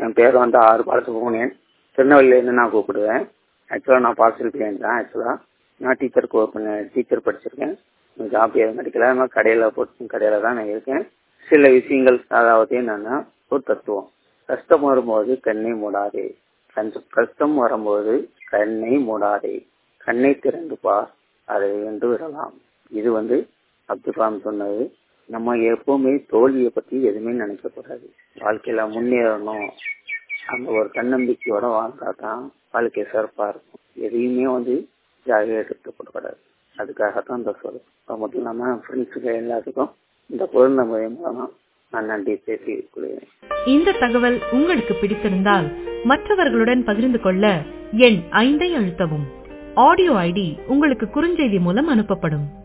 என் பேர் வந்து ஆறு பாலசுப்ரமணியன் திருநெல்வேலியிலேருந்து நான் கூப்பிடுவேன் ஆக்சுவலாக நான் பார்சல் பிளேன் தான் ஆக்சுவலாக நான் டீச்சருக்கு ஒர்க் பண்ண டீச்சர் படிச்சிருக்கேன் ஜாப் எதுவும் கிடைக்கல ஆனால் கடையில் போட்டு கடையில் தான் நான் இருக்கேன் சில விஷயங்கள் அதாவது என்னன்னா ஒரு தத்துவம் கஷ்டம் வரும்போது கண்ணை மூடாதே கஷ்டம் வரும்போது கண்ணை மூடாதே கண்ணை திறந்து பார் அதை வென்று விடலாம் இது வந்து அப்துல் கலாம் சொன்னது நம்ம எப்பவுமே தோல்வியை பத்தி எதுவுமே நினைக்க கூடாது வாழ்க்கையில முன்னேறணும் அந்த ஒரு தன்னம்பிக்கையோட வாழ்ந்தா தான் வாழ்க்கை சிறப்பா இருக்கும் எதையுமே வந்து ஜாலியாக எடுத்துக்கூடாது அதுக்காகத்தான் இந்த சொல் அது மட்டும் இல்லாம ஃப்ரெண்ட்ஸுக்கு எல்லாத்துக்கும் இந்த குழந்தை முறை மூலமா நான் நன்றி பேசி கொள்கிறேன் இந்த தகவல் உங்களுக்கு பிடித்திருந்தால் மற்றவர்களுடன் பகிர்ந்து கொள்ள எண் ஐந்தை அழுத்தவும் ஆடியோ ஐடி உங்களுக்கு குறுஞ்செய்தி மூலம் அனுப்பப்படும்